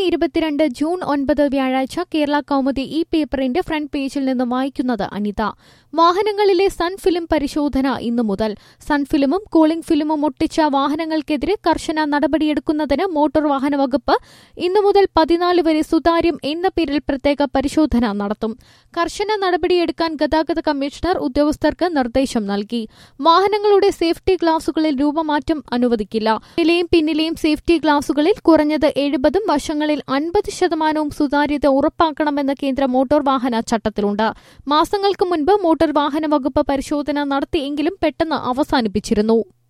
ഇരുപത്തിരണ്ട് ജൂൺ ഒൻപത് വ്യാഴാഴ്ച കേരള കൗമുദി ഈ പേപ്പറിന്റെ ഫ്രണ്ട് പേജിൽ നിന്ന് വായിക്കുന്നത് അനിത വാഹനങ്ങളിലെ സൺ ഫിലിം പരിശോധന ഇന്നു മുതൽ സൺ ഫിലിമും കൂളിംഗ് ഫിലിമും ഒട്ടിച്ച വാഹനങ്ങൾക്കെതിരെ കർശന നടപടിയെടുക്കുന്നതിന് മോട്ടോർ വാഹന വകുപ്പ് ഇന്നു മുതൽ പതിനാല് വരെ സുതാര്യം എന്ന പേരിൽ പ്രത്യേക പരിശോധന നടത്തും കർശന നടപടിയെടുക്കാൻ ഗതാഗത കമ്മീഷണർ ഉദ്യോഗസ്ഥർക്ക് നിർദ്ദേശം നൽകി വാഹനങ്ങളുടെ സേഫ്റ്റി ഗ്ലാസുകളിൽ രൂപമാറ്റം അനുവദിക്കില്ല മുന്നിലെയും പിന്നിലെയും സേഫ്റ്റി ഗ്ലാസുകളിൽ കുറഞ്ഞത് എഴുപതും വശങ്ങളിൽ അൻപത് ശതമാനവും സുതാര്യത ഉറപ്പാക്കണമെന്ന് കേന്ദ്ര മോട്ടോർ വാഹന ചട്ടത്തിലുണ്ട് മാസങ്ങൾക്ക് മുൻപ് മോട്ടോർ വാഹന വകുപ്പ് പരിശോധന നടത്തിയെങ്കിലും പെട്ടെന്ന് അവസാനിപ്പിച്ചിരുന്നു